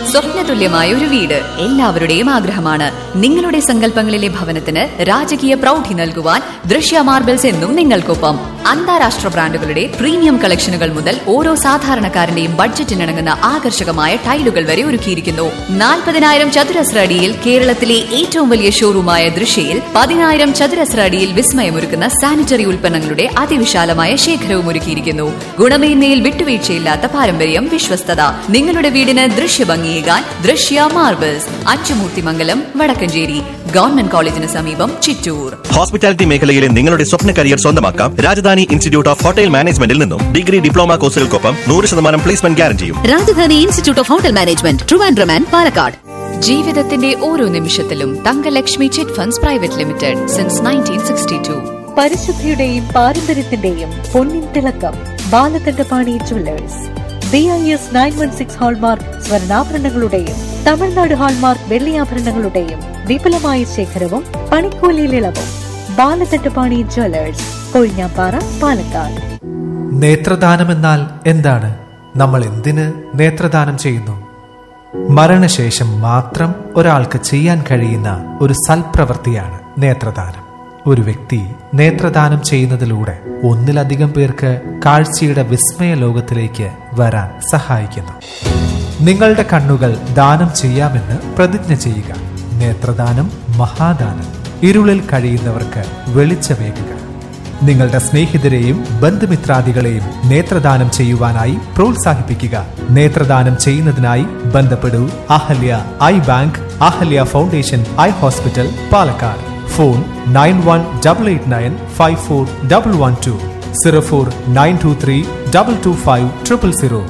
സ്വപ്നതുല്യമായ ഒരു വീട് എല്ലാവരുടെയും ആഗ്രഹമാണ് നിങ്ങളുടെ സങ്കല്പങ്ങളിലെ ഭവനത്തിന് രാജകീയ പ്രൗഢി നൽകുവാൻ ദൃശ്യ മാർബിൾസ് എന്നും നിങ്ങൾക്കൊപ്പം അന്താരാഷ്ട്ര ബ്രാൻഡുകളുടെ പ്രീമിയം കളക്ഷനുകൾ മുതൽ ഓരോ സാധാരണക്കാരന്റെയും ബഡ്ജറ്റിനിണങ്ങുന്ന ആകർഷകമായ ടൈലുകൾ വരെ ഒരുക്കിയിരിക്കുന്നു നാൽപ്പതിനായിരം ചതുരശ്ര അടിയിൽ കേരളത്തിലെ ഏറ്റവും വലിയ ഷോറൂമായ ദൃശ്യയിൽ പതിനായിരം ചതുരശ്ര അടിയിൽ വിസ്മയമൊരുക്കുന്ന സാനിറ്ററി ഉൽപ്പന്നങ്ങളുടെ അതിവിശാലമായ ശേഖരവും ഒരുക്കിയിരിക്കുന്നു ഗുണമേന്മയിൽ വിട്ടുവീഴ്ചയില്ലാത്ത പാരമ്പര്യം വിശ്വസ്തത നിങ്ങളുടെ വീടിന് ദൃശ്യഭംഗിയേകാൻ ദൃശ്യ മാർബിൾസ് അച്ചുമൂർത്തിമംഗലം വടക്കഞ്ചേരി ഗവൺമെന്റ് കോളേജിന് സമീപം ചിറ്റൂർ ഹോസ്പിറ്റാലിറ്റി മേഖലയിലെ നിങ്ങളുടെ സ്വപ്ന കരിയർ സ്വന്തമാക്കാം രാജധാനി ഇൻസ്റ്റിറ്റ്യൂട്ട് ഓഫ് ഹോട്ടൽ മാനേജ്മെന്റിൽ നിന്നും ഡിഗ്രി ഡിപ്ലോമ കോഴ്സുകൾക്കൊപ്പം നൂറ് ശതമാനം പ്ലേസ്മെന്റ് ഗ്യാരണ്ടിയും Rajdhani institute of hotel management Trivandrum and Palakkad ജീവിതത്തിന്റെ ഓരോ നിമിഷത്തിലും Thangalakshmi chit funds private limited since nineteen sixty two പരിശുദ്ധിയുടെയും പാരമ്പര്യത്തിന്റെയും പൊന്നിൻ തിളക്കം Balakandapani jewellers B I S nine one six hallmark Tamil Nadu തമിഴ്നാട് ഹാൾമാർക്ക് വെള്ളിയാഭരണങ്ങളുടെയും വിപുലമായ ശേഖരവും പണിക്കൂലിയിൽ ഇളവും ബാലകണ്ഠപാണി ജുവല്ലേഴ്സ് കൊഴിഞ്ഞാപ്പാറ പാലക്കാട് നേത്രദാനമെന്നാൽ എന്താണ് നമ്മൾ എന്തിന് നേത്രദാനം ചെയ്യുന്നു മരണശേഷം മാത്രം ഒരാൾക്ക് ചെയ്യാൻ കഴിയുന്ന ഒരു സൽപ്രവൃത്തിയാണ് നേത്രദാനം ഒരു വ്യക്തി നേത്രദാനം ചെയ്യുന്നതിലൂടെ ഒന്നിലധികം പേർക്ക് കാഴ്ചയുടെ വിസ്മയ ലോകത്തിലേക്ക് വരാൻ സഹായിക്കുന്നു നിങ്ങളുടെ കണ്ണുകൾ ദാനം ചെയ്യാമെന്ന് പ്രതിജ്ഞ ചെയ്യുക നേത്രദാനം മഹാദാനം ഇരുളിൽ കഴിയുന്നവർക്ക് വെളിച്ചമേകുക നിങ്ങളുടെ സ്നേഹിതരെയും ബന്ധുമിത്രാദികളെയും നേത്രദാനം ചെയ്യുവാനായി പ്രോത്സാഹിപ്പിക്കുക നേത്രദാനം ചെയ്യുന്നതിനായി ബന്ധപ്പെടൂ Ahalya eye bank Ahalya foundation eye hospital Palakkad phone nine one double eight nine five four double one two zero four nine two three double two five triple zero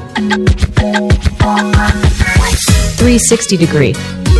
360 degree.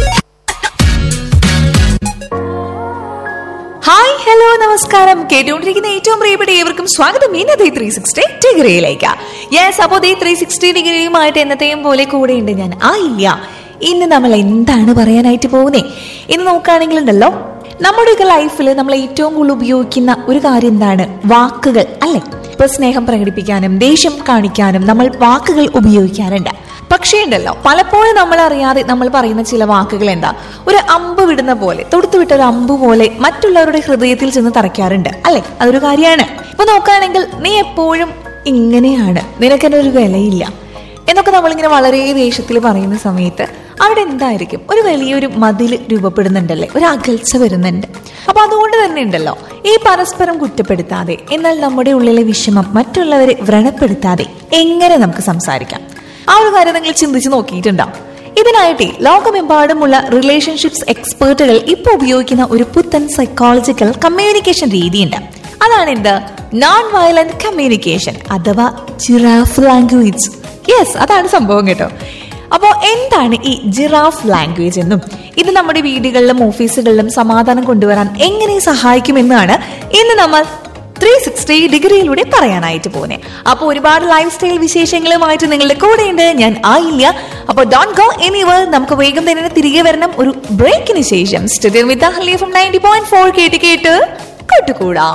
Hi hello നമസ്കാരം കേട്ടുകൊണ്ടിരിക്കുന്ന ഏറ്റവും പ്രിയപ്പെട്ട ഏവർക്കും സ്വാഗതം ഇന്നത്തെ ത്രീ സിക്സ്റ്റി ഡിഗ്രിയിലേക്ക് യെസ് അപ്പോൾ ഈ three sixty ഡിഗ്രിയുമായിട്ട് എന്നത്തെയും പോലെ കൂടെയുണ്ട് ഞാൻ ആ ഇല്ല ഇന്ന് നമ്മൾ എന്താണ് പറയാനായിട്ട് പോകുന്നേ ഇന്ന് നോക്കുകയാണെങ്കിൽ ഉണ്ടല്ലോ നമ്മുടെയൊക്കെ ലൈഫിൽ നമ്മൾ ഏറ്റവും കൂടുതൽ ഉപയോഗിക്കുന്ന ഒരു കാര്യം എന്താണ് വാക്കുകൾ അല്ലേ ഇപ്പൊ സ്നേഹം പ്രകടിപ്പിക്കാനും ദേഷ്യം കാണിക്കാനും നമ്മൾ വാക്കുകൾ ഉപയോഗിക്കാറുണ്ട് പക്ഷേ ഉണ്ടല്ലോ പലപ്പോഴും നമ്മൾ അറിയാതെ നമ്മൾ പറയുന്ന ചില വാക്കുകൾ എന്താ ഒരു അമ്പ് വിടുന്ന പോലെ തൊടുത്തു വിട്ട ഒരു അമ്പ് പോലെ മറ്റുള്ളവരുടെ ഹൃദയത്തിൽ ചെന്ന് തറയ്ക്കാറുണ്ട് അല്ലെ അതൊരു കാര്യമാണ് ഇപ്പൊ നോക്കുകയാണെങ്കിൽ നീ എപ്പോഴും ഇങ്ങനെയാണ് നിനക്കെന്നെ ഒരു വിലയില്ല എന്നൊക്കെ നമ്മളിങ്ങനെ വളരെ ദേഷ്യത്തിൽ പറയുന്ന സമയത്ത് അവിടെ എന്തായിരിക്കും ഒരു വലിയൊരു മതിൽ രൂപപ്പെടുന്നുണ്ടല്ലേ ഒരു അകൽച്ച വരുന്നുണ്ട് അപ്പൊ അതുകൊണ്ട് തന്നെ ഉണ്ടല്ലോ ഈ പരസ്പരം കുറ്റപ്പെടുത്താതെ എന്നാൽ നമ്മുടെ ഉള്ളിലെ വിഷമം മറ്റുള്ളവരെ വ്രണപ്പെടുത്താതെ എങ്ങനെ നമുക്ക് സംസാരിക്കാം ആ ഒരു കാര്യം നിങ്ങൾ ചിന്തിച്ച് നോക്കിയിട്ടുണ്ടാവും ഇതിനായിട്ട് ലോകമെമ്പാടുമുള്ള റിലേഷൻഷിപ്സ് എക്സ്പേർട്ടുകൾ ഇപ്പോൾ ഉപയോഗിക്കുന്ന ഒരു പുത്തൻ സൈക്കോളജിക്കൽ കമ്മ്യൂണിക്കേഷൻ രീതിയുണ്ട് അതാണ് എന്ത് നോൺ വയലന്റ് കമ്മ്യൂണിക്കേഷൻ അഥവാ ജിറാഫ് ലാംഗ്വേജ് യെസ് അതാണ് സംഭവം കേട്ടോ അപ്പോൾ എന്താണ് ഈ ജിറാഫ് ലാംഗ്വേജ് എന്നും ഇത് നമ്മുടെ വീടുകളിലും ഓഫീസുകളിലും സമാധാനം കൊണ്ടുവരാൻ എങ്ങനെ സഹായിക്കുമെന്നാണ് ഇന്ന് നമ്മൾ ത്രീ സിക്സ്റ്റി ഡിഗ്രിയിലൂടെ പറയാനായിട്ട് പോകുന്നത് അപ്പോൾ ഒരുപാട് ലൈഫ് സ്റ്റൈൽ വിശേഷങ്ങളുമായിട്ട് നിങ്ങളുടെ കൂടെയുണ്ട് ഞാൻ ആയില്ല അപ്പോൾ ഡോൺ ഗോ എനിവർ നമുക്ക് വേഗം തന്നെ തിരികെ വരണം ഒരു ബ്രേക്കിന് ശേഷം studio with Ahalya from ninety point four കേട്ട് കേട്ട് കൂട്ടുകൂടാം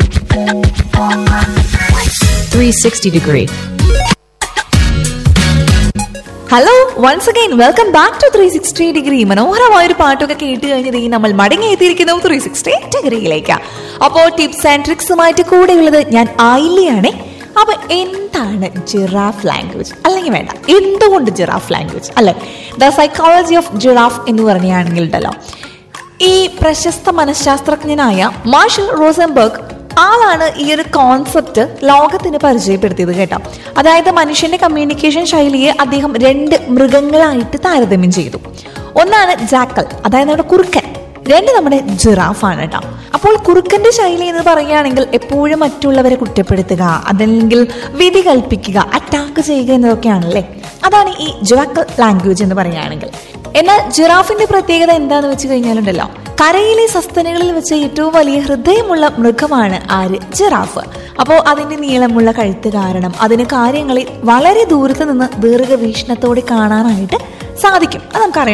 360 degree. Hello once again welcome back to three sixty degree മനോഹരമായ ഒരു പാട്ടൊക്കെ കേട്ട് കഴിഞ്ഞത് ഈ നമ്മൾ മടങ്ങി എത്തിയിരിക്കുന്നു ത്രീ സിക്സ്റ്റി ഡിഗ്രിയിലേക്ക് അപ്പോൾ ടിപ്സ് ആൻഡ് ട്രിക്സുമായിട്ട് കൂടെയുള്ളത് ഞാൻ ആയില്ലയാണേ അപ്പൊ എന്താണ് ജിറാഫ് ലാംഗ്വേജ് അല്ലെങ്കിൽ വേണ്ട എന്തുകൊണ്ട് ജിറാഫ് ലാംഗ്വേജ് അല്ലെ ദ സൈക്കോളജി ഓഫ് ജിറാഫ് എന്ന് പറയുകയാണെങ്കിൽ ഉണ്ടല്ലോ ഈ പ്രശസ്ത മനഃശാസ്ത്രജ്ഞനായ മാർഷൽ റോസംബർഗ് ആളാണ് ഈ ഒരു കോൺസെപ്റ്റ് ലോകത്തിന് പരിചയപ്പെടുത്തിയത് കേട്ടോ അതായത് മനുഷ്യന്റെ കമ്മ്യൂണിക്കേഷൻ ശൈലിയെ അദ്ദേഹം രണ്ട് മൃഗങ്ങളായിട്ട് താരതമ്യം ചെയ്തു ഒന്നാണ് ജാക്കൽ അതായത് നമ്മുടെ കുറുക്കൻ രണ്ട് നമ്മുടെ ജിറാഫ് ആണ് കേട്ടോ അപ്പോൾ കുറുക്കന്റെ ശൈലി എന്ന് പറയുകയാണെങ്കിൽ എപ്പോഴും മറ്റുള്ളവരെ കുറ്റപ്പെടുത്തുക അതല്ലെങ്കിൽ വിധി കൽപ്പിക്കുക അറ്റാക്ക് ചെയ്യുക എന്നതൊക്കെയാണല്ലേ അതാണ് ഈ ജുവാക്കൽ ലാംഗ്വേജ് എന്ന് പറയുകയാണെങ്കിൽ എന്നാൽ ജിറാഫിന്റെ പ്രത്യേകത എന്താന്ന് വെച്ച് കഴിഞ്ഞാലുണ്ടല്ലോ കരയിലെ സസ്തനികളിൽ വെച്ച് ഏറ്റവും വലിയ ഹൃദയമുള്ള മൃഗമാണ് ആര് ജിറാഫ് അപ്പോൾ അതിന്റെ നീളമുള്ള കഴുത്ത് കാരണം അതിന് കാര്യങ്ങളെ വളരെ ദൂരത്ത് നിന്ന് ദീർഘവീക്ഷണത്തോടെ കാണാനായിട്ട് സാധിക്കും അത് നമുക്കറിയാം